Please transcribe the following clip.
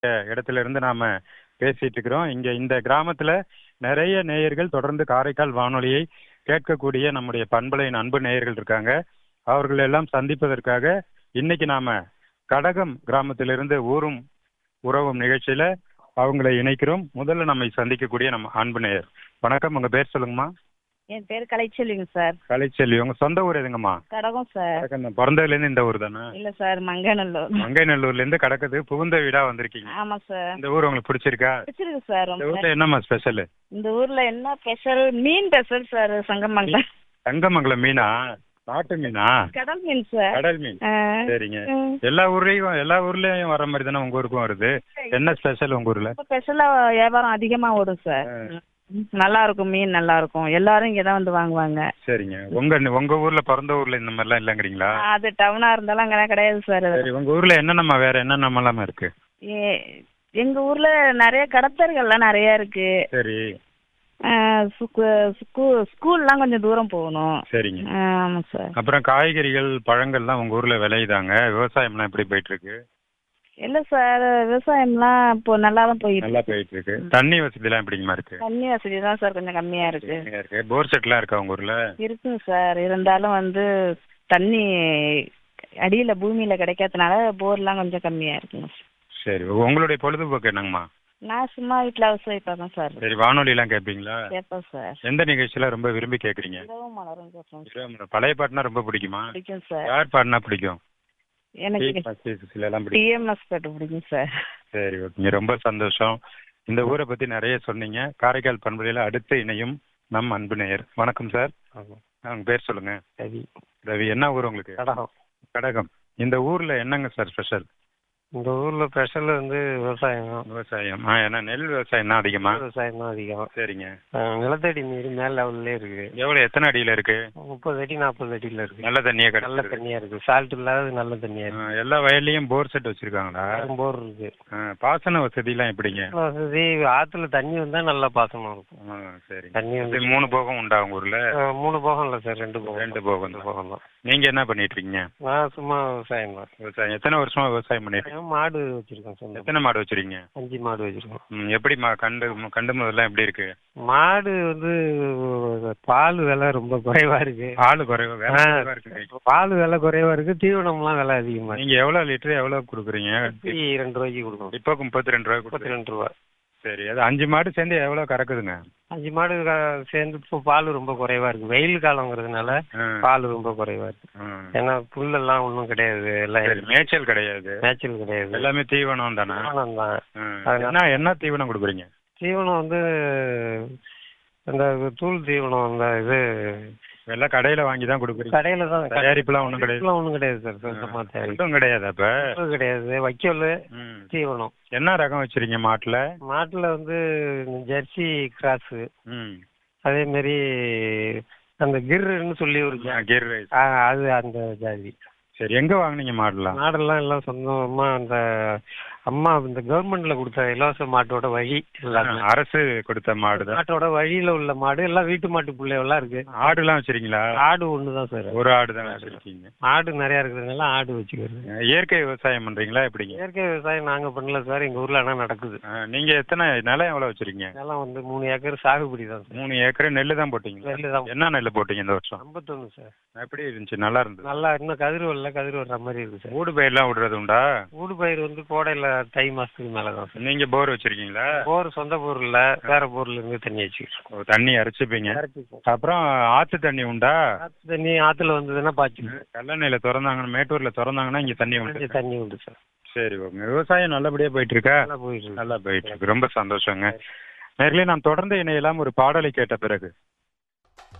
இடத்துல இருந்து நாம பேசிட்டு இருக்கிறோம் இங்க இந்த கிராமத்துல நிறைய நேயர்கள் தொடர்ந்து காரைக்கால் வானொலியை கேட்கக்கூடிய நம்முடைய பண்பலையின் அன்பு நேயர்கள் இருக்காங்க அவர்கள் எல்லாம் சந்திப்பதற்காக இன்னைக்கு நாம கடகம் கிராமத்திலிருந்து ஊரும் உறவும் நிகழ்ச்சியில அவங்களை இணைக்கிறோம் முதல்ல நம்மை சந்திக்கக்கூடிய நம்ம அன்பு நேயர் வணக்கம் உங்க பேர் சொல்லுங்கம்மா என் பேர் கலைச்செல்விங்க சார் கலைச்செல்வி உங்க சொந்த ஊர் எதுங்கம்மா கடகம் சார் கடக்கம் பிறந்ததுல இருந்து இந்த ஊர் தானே இல்ல சார் மங்கநல்லூர் மங்கைநல்லூர்ல இருந்து கடக்குது புகுந்த வீடா வந்திருக்கீங்க ஆமா சார் இந்த ஊர் உங்களுக்கு பிடிச்சிருக்கா பிடிச்சிருக்கு சார் இந்த ரொம்ப ஊர்ல என்னம்மா ஸ்பெஷல் இந்த ஊர்ல என்ன ஸ்பெஷல் மீன் ஸ்பெஷல் சார் சங்கமங்கலம் தங்கமங்கலம் மீனா நாட்டு மீனா கடல் மீன் சார் கடல் மீன் ஆ. சரிங்க ம். எல்லா ஊர்லயும் எல்லா ஊர்லயும் வர மாதிரி தானே உங்க ஊருக்கும் வருது என்ன ஸ்பெஷல் உங்க ஊர்ல ரொம்ப ஸ்பெஷலா வியாபாரம் அதிகமா ஓடும் சார் ம். நல்லா இருக்கும் மீன் நல்லா இருக்கும் எல்லாரும் இங்க தான் வந்து வாங்குவாங்க சரிங்க உங்க உங்க ஊர்ல பிறந்த ஊர்ல இந்த மாதிரிலாம் இல்லைங்கிறீங்களா அது டவுனா இருந்தாலும் அங்கெல்லாம் கிடையாது சார் சரி உங்க ஊர்ல என்னென்னமா வேற என்னென்னலாம் இருக்கு எ- எங்க ஊர்ல நிறைய கடத்தர்கள்லாம் நிறைய இருக்கு சரி ஆ, சுக்கு- ஸ்கூ- ஸ்கூல்லாம் கொஞ்சம் தூரம் போகணும் சரிங்க ஆ, ஆமா சார் அப்புறம் காய்கறிகள் பழங்கள்லாம் உங்க ஊர்ல விளையுதாங்க விவசாயம்லாம் எப்படி போயிட்டு இருக்கு இல்ல சார் விவசாயம்லாம் இப்போ நல்லா தான் போயிட்டு நல்லா போயிட்டு இருக்கு தண்ணி வசதிலாம் எப்படிங்கம்மா இருக்கு தண்ணி வசதி தான் சார் கொஞ்சம் கம்மியா இருக்கு கம்மியா இருக்கு போர் செட்லாம் இருக்கா உங்க ஊர்ல இருக்குங்க சார் இருந்தாலும் வந்து தண்ணி அடியில பூமியில கிடைக்காதனால போர்லாம் கொஞ்சம் கம்மியா இருக்குங்க சார். சரி உங்களுடைய பொழுதுபோக்கு என்னங்கம்மா நான் சும்மா வீட்டில் ஹவுஸ் ஒய்ஃபாக தான் சார் சரி வானொலிலாம் கேட்பீங்களா கேட்பேன் சார் எந்த நிகழ்ச்சியில ரொம்ப விரும்பி கேக்குறீங்க இரவும் மலரும் கேட்பேன் சார். இரவு பழைய பாட்டுனா ரொம்ப பிடிக்குமா பிடிக்கும் சார் யார் பாட்டுனா பிடிக்கும் எனக்கு டி. சுசீலா எல்லாம் பிடிக்கும் டிஎம்எஸ் பாட்டு பிடிக்கும் சார் சரி ஓகேங்க ரொம்ப சந்தோஷம் இந்த ஊரை பத்தி நிறைய சொன்னீங்க காரைக்கால் பண்புலையில அடுத்து இணையும் நம் அன்பு நேயர் வணக்கம் சார் உங்க பேர் சொல்லுங்க சரி ரவி என்ன ஊர் உங்களுக்கு கடகம் கடகம் இந்த ஊர்ல என்னங்க சார் ஸ்பெஷல் இந்த ஊர்ல ஸ்பெஷல் வந்து விவசாயம் தான். விவசாயம் ஆ ஏன்னா நெல் விவசாயம் தான் அதிகமா விவசாயம் தான் அதிகம் சரிங்க அஹ் நிலத்தடி நீர் மேல் லெவல்லே இருக்கு எவ்வளவு எத்தனை அடியில இருக்கு முப்பது அடி நாற்பது அடியில இருக்கு நல்ல தண்ணியே நல்ல கிடையாது தண்ணியா இருக்கு சால்ட் இல்லாத நல்ல தண்ணியா இருக்கு எல்லா வயல்லையும் போர் செட் வச்சிருக்காங்களா போர் இருக்கு ஆ, பாசன வசதி எல்லாம் எப்படிங்க வசதி ஆத்துல தண்ணி வந்தா நல்ல பாசனம் இருக்கும் ஆ, சரி தண்ணி வந்து இது மூணு போகம் உண்டா உங்க ஊர்ல அஹ் மூணு போகம் இல்ல சார் ரெண்டு போகம் ரெண்டு போகம் ரெண்டு தான். போகம் தான் நீங்க என்ன பண்ணிட்டு இருக்கீங்க நான் சும்மா விவசாயம் தான் விவசாயம் எத்தனை வருஷமா விவசாயம் பண்ணிட்டு இருக்கீங்க? மாடு வச்சிருக்கோம் சொந்தம் எத்தனை மாடு வச்சிருக்கீங்க அஞ்சு மாடு வச்சிருக்கோம் ம், எப்படிம்மா கண்டு கண்டு முதல்லாம் எப்படி இருக்கு மாடு வந்து பால் விலை ரொம்ப குறைவா இருக்கு ஆளு குறைவா வேலை ஆ. குறைவா இருக்கு பால் விலை குறைவா இருக்கு தீவனம்லாம் விலை அதிகமா இருக்கு நீங்க எவ்வளவு லிட்டர் எவ்வளவு கொடுக்குறீங்க முப்பத்தி ரெண்டு ரூபாய்க்கு கொடுக்கணும் இப்போ முப்பத்தி ரெண்டு ரூபாய் முப்பத்தி கொடுக்குறீங்க ரெண்டு ரூபா சரி அது அஞ்சு மாடு சேர்ந்து எவ்வளவு கறக்குதுங்க அஞ்சு மாடு க- சேர்ந்து இப்போ பால் ரொம்ப குறைவா இருக்கு வெயில் காலங்கிறதுனால ஆ. பால் ரொம்ப குறைவா இருக்கு ஆ. ஏன்னா புல்லெல்லாம் ஒன்றும் கிடையாது எல்லாம் சரி மேய்ச்சல் கிடையாது மேய்ச்சல் கிடையாது எல்லாமே தீவனம் தானே தீவனம் தான் ஆ. அதனால- என்ன என்ன தீவனம் கொடுக்குறீங்க தீவனம் வந்து அந்த தூள் தீவனம் அந்த இது எல்லாம் கடையில வாங்கி தான் கொடுக்குறீங்க கடையில தான் தயாரிப்புலாம் ஒண்ணும் கிடையாது ஒன்றும் கிடையாது சார் சொந்தமா தயாரிப்பு ஒன்றும் கிடையாது அப்ப ஒண்ணும் கிடையாது வைக்கோல் ம். தீவனம் என்ன ரகம் வச்சிருக்கீங்க மாட்டுல மாட்டுல வந்து ஜெர்சி கிராஸ் ம் அதே மாதிரி அந்த கிர்ன்னு சொல்லி ஒரு ஜா- கீர் ரைஸ் ஆ, அது அந்த ஜாதி சரி எங்க வாங்குனீங்க மாடுலாம் மாடெல்லாம் எல்லாம் சொந்தமா அந்த அம்மா இந்த கவர்மெண்ட்ல கொடுத்த இலவச மாட்டோட வழி எல்லாமே அரசு கொடுத்த மாடு தான் மாட்டோட வழியில உள்ள மாடு எல்லாம் வீட்டு மாட்டு பிள்ளைவெல்லாம் இருக்கு ஆடுலாம் வச்சிருக்கீங்களா ஆடு ஒண்ணுதான் சார் ஒரு ஆடு தான் வச்சிருக்கீங்க ஆடு நிறைய இருக்கிறதுனால ஆடு வச்சுக்கிறது இயற்கை விவசாயம் பண்றீங்களா எப்படிங்க இயற்கை விவசாயம் நாங்க பண்ணல சார் எங்க ஊர்ல ஆனா நடக்குது ஆ, நீங்க எத்தனை நிலம் எவ்வளவு வச்சிருக்கீங்க இதெல்லாம் வந்து மூணு ஏக்கர் சாகுபடி தான் சார் மூணு ஏக்கர் நெல்லு தான் போட்டீங்களா நெல்லு தான் என்ன நெல்லு போட்டீங்க இந்த வருஷம் ஐம்பத்தொன்னு சார் எப்படி இருந்துச்சு நல்லா இருந்தது நல்லா இன்னும் கதிர் வரல கதிர் வர்ற மாதிரி இருக்கு சார் ஊடு பயிரெல்லாம் விடுறது உண்டா ஊடு பயிர் வந்து கோடையில தை மாசத்துக்கு மேலதான் சார் நீங்க போர் வச்சிருக்கீங்களா போர் சொந்த போர் இல்ல வேற போர்ல இருந்து தண்ணி வச்சுக்கிறோம் ஓ, தண்ணி அரைச்சிப்பீங்க அப்புறம் ஆத்து தண்ணி உண்டா ஆத்து தண்ணி ஆத்துல வந்ததுன்னா பாய்ச்சிக்கிறோம் கல்லணையில திறந்தாங்கன்னா மேட்டூர்ல திறந்தாங்கன்னா இங்க தண்ணி உண்டு கொஞ்சம் தண்ணி உண்டு சார் சரி ஓகே விவசாயம் நல்லபடியா போயிட்டு இருக்கா நல்லா போயிட்டு இருக்கு நல்லா போயிட்டு இருக்கு ரொம்ப சந்தோஷங்க நேரிலே நாம் தொடர்ந்து இணையலாம் ஒரு பாடலை கேட்ட பிறகு